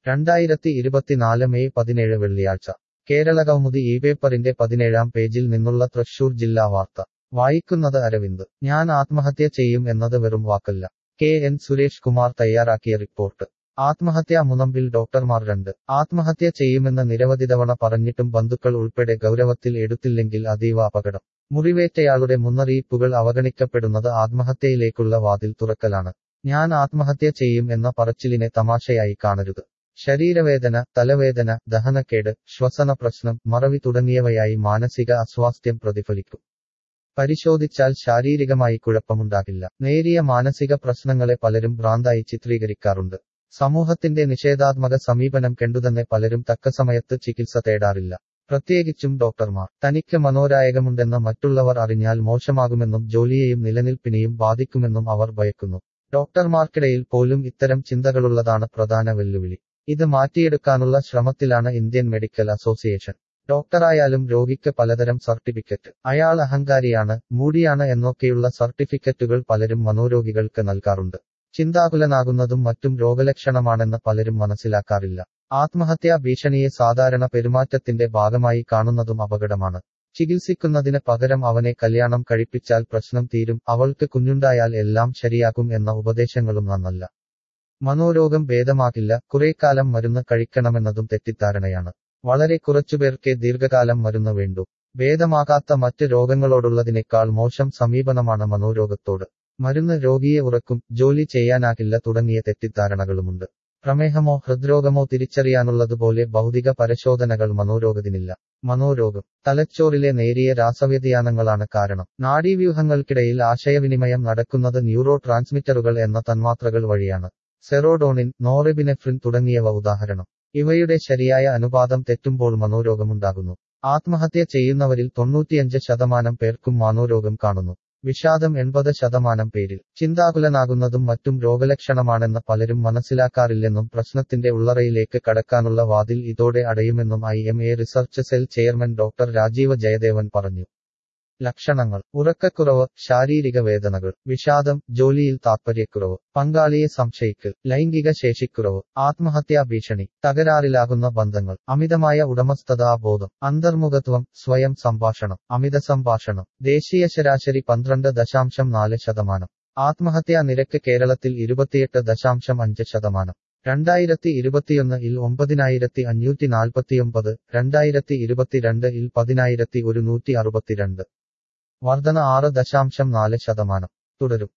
രണ്ടായിരത്തി ഇരുപത്തിനാല് മെയ് പതിനേഴ് വെള്ളിയാഴ്ച കേരള കൗമുദി ഈ പേപ്പറിന്റെ പതിനേഴാം പേജിൽ നിന്നുള്ള തൃശൂർ ജില്ലാ വാർത്ത വായിക്കുന്നത് അരവിന്ദ് ഞാൻ ആത്മഹത്യ ചെയ്യും എന്നത് വെറും വാക്കല്ല കെ എൻ സുരേഷ് കുമാർ തയ്യാറാക്കിയ റിപ്പോർട്ട് ആത്മഹത്യാ മുനമ്പിൽ ഡോക്ടർമാർ രണ്ട് ആത്മഹത്യ ചെയ്യുമെന്ന് നിരവധി തവണ പറഞ്ഞിട്ടും ബന്ധുക്കൾ ഉൾപ്പെടെ ഗൗരവത്തിൽ എടുത്തില്ലെങ്കിൽ അതീവ അപകടം മുറിവേറ്റയാളുടെ മുന്നറിയിപ്പുകൾ അവഗണിക്കപ്പെടുന്നത് ആത്മഹത്യയിലേക്കുള്ള വാതിൽ തുറക്കലാണ് ഞാൻ ആത്മഹത്യ ചെയ്യും എന്ന പറച്ചിലിനെ തമാശയായി കാണരുത് ശരീരവേദന തലവേദന ദഹനക്കേട് ശ്വസന പ്രശ്നം മറവി തുടങ്ങിയവയായി മാനസിക അസ്വാസ്ഥ്യം പ്രതിഫലിക്കും പരിശോധിച്ചാൽ ശാരീരികമായി കുഴപ്പമുണ്ടാകില്ല നേരിയ മാനസിക പ്രശ്നങ്ങളെ പലരും ഭ്രാന്തായി ചിത്രീകരിക്കാറുണ്ട് സമൂഹത്തിന്റെ നിഷേധാത്മക സമീപനം കണ്ടുതന്നെ പലരും തക്ക സമയത്ത് ചികിത്സ തേടാറില്ല പ്രത്യേകിച്ചും ഡോക്ടർമാർ തനിക്ക് മനോരായകമുണ്ടെന്ന് മറ്റുള്ളവർ അറിഞ്ഞാൽ മോശമാകുമെന്നും ജോലിയെയും നിലനിൽപ്പിനെയും ബാധിക്കുമെന്നും അവർ ഭയക്കുന്നു ഡോക്ടർമാർക്കിടയിൽ പോലും ഇത്തരം ചിന്തകളുള്ളതാണ് പ്രധാന വെല്ലുവിളി ഇത് മാറ്റിയെടുക്കാനുള്ള ശ്രമത്തിലാണ് ഇന്ത്യൻ മെഡിക്കൽ അസോസിയേഷൻ ഡോക്ടറായാലും രോഗിക്ക് പലതരം സർട്ടിഫിക്കറ്റ് അയാൾ അഹങ്കാരിയാണ് മൂടിയാണ് എന്നൊക്കെയുള്ള സർട്ടിഫിക്കറ്റുകൾ പലരും മനോരോഗികൾക്ക് നൽകാറുണ്ട് ചിന്താകുലനാകുന്നതും മറ്റും രോഗലക്ഷണമാണെന്ന് പലരും മനസ്സിലാക്കാറില്ല ആത്മഹത്യാ ഭീഷണിയെ സാധാരണ പെരുമാറ്റത്തിന്റെ ഭാഗമായി കാണുന്നതും അപകടമാണ് ചികിത്സിക്കുന്നതിന് പകരം അവനെ കല്യാണം കഴിപ്പിച്ചാൽ പ്രശ്നം തീരും അവൾക്ക് കുഞ്ഞുണ്ടായാൽ എല്ലാം ശരിയാക്കും എന്ന ഉപദേശങ്ങളും നന്നല്ല മനോരോഗം ഭേദമാകില്ല കുറേക്കാലം മരുന്ന് കഴിക്കണമെന്നതും തെറ്റിദ്ധാരണയാണ് വളരെ കുറച്ചുപേർക്കേ ദീർഘകാലം മരുന്ന് വേണ്ടൂ ഭേദമാകാത്ത മറ്റ് രോഗങ്ങളോടുള്ളതിനേക്കാൾ മോശം സമീപനമാണ് മനോരോഗത്തോട് മരുന്ന് രോഗിയെ ഉറക്കും ജോലി ചെയ്യാനാകില്ല തുടങ്ങിയ തെറ്റിദ്ധാരണകളുമുണ്ട് പ്രമേഹമോ ഹൃദ്രോഗമോ തിരിച്ചറിയാനുള്ളതുപോലെ ഭൗതിക പരിശോധനകൾ മനോരോഗത്തിനില്ല മനോരോഗം തലച്ചോറിലെ നേരിയ രാസവ്യതിയാനങ്ങളാണ് കാരണം നാഡീവ്യൂഹങ്ങൾക്കിടയിൽ ആശയവിനിമയം നടക്കുന്നത് ന്യൂറോ ട്രാൻസ്മിറ്ററുകൾ എന്ന തന്മാത്രകൾ വഴിയാണ് സെറോഡോണിൻ നോറെബിനെഫ്രിൻ തുടങ്ങിയവ ഉദാഹരണം ഇവയുടെ ശരിയായ അനുപാതം തെറ്റുമ്പോൾ മനോരോഗമുണ്ടാകുന്നു ആത്മഹത്യ ചെയ്യുന്നവരിൽ തൊണ്ണൂറ്റിയഞ്ച് ശതമാനം പേർക്കും മനോരോഗം കാണുന്നു വിഷാദം എൺപത് ശതമാനം പേരിൽ ചിന്താകുലനാകുന്നതും മറ്റും രോഗലക്ഷണമാണെന്ന് പലരും മനസ്സിലാക്കാറില്ലെന്നും പ്രശ്നത്തിന്റെ ഉള്ളറയിലേക്ക് കടക്കാനുള്ള വാതിൽ ഇതോടെ അടയുമെന്നും I M A research cell chairman doctor Rajeeva Jayadevan പറഞ്ഞു ലക്ഷണങ്ങൾ ഉറക്കക്കുറവ് ശാരീരിക വേദനകൾ വിഷാദം ജോലിയിൽ താത്പര്യക്കുറവ് പങ്കാളിയെ സംശയിക്കൽ ലൈംഗിക ശേഷിക്കുറവ് ആത്മഹത്യാ ഭീഷണി തകരാറിലാകുന്ന ബന്ധങ്ങൾ അമിതമായ ഉടമസ്ഥതാബോധം അന്തർമുഖത്വം സ്വയം സംഭാഷണം അമിത സംഭാഷണം ദേശീയ ശരാശരി പന്ത്രണ്ട് ദശാംശം നാല് ശതമാനം ആത്മഹത്യാ നിരക്ക് കേരളത്തിൽ ഇരുപത്തിയെട്ട് ദശാംശം അഞ്ച് ശതമാനം രണ്ടായിരത്തി ഇരുപത്തിയൊന്ന് ഇൽ ഒമ്പതിനായിരത്തി അഞ്ഞൂറ്റി നാൽപ്പത്തിയൊമ്പത് രണ്ടായിരത്തി ഇരുപത്തിരണ്ട് ഇൽ പതിനായിരത്തി ഒരുന്നൂറ്റി അറുപത്തിരണ്ട് വർധന ആറ് ദശാംശം നാല് ശതമാനം തുടരും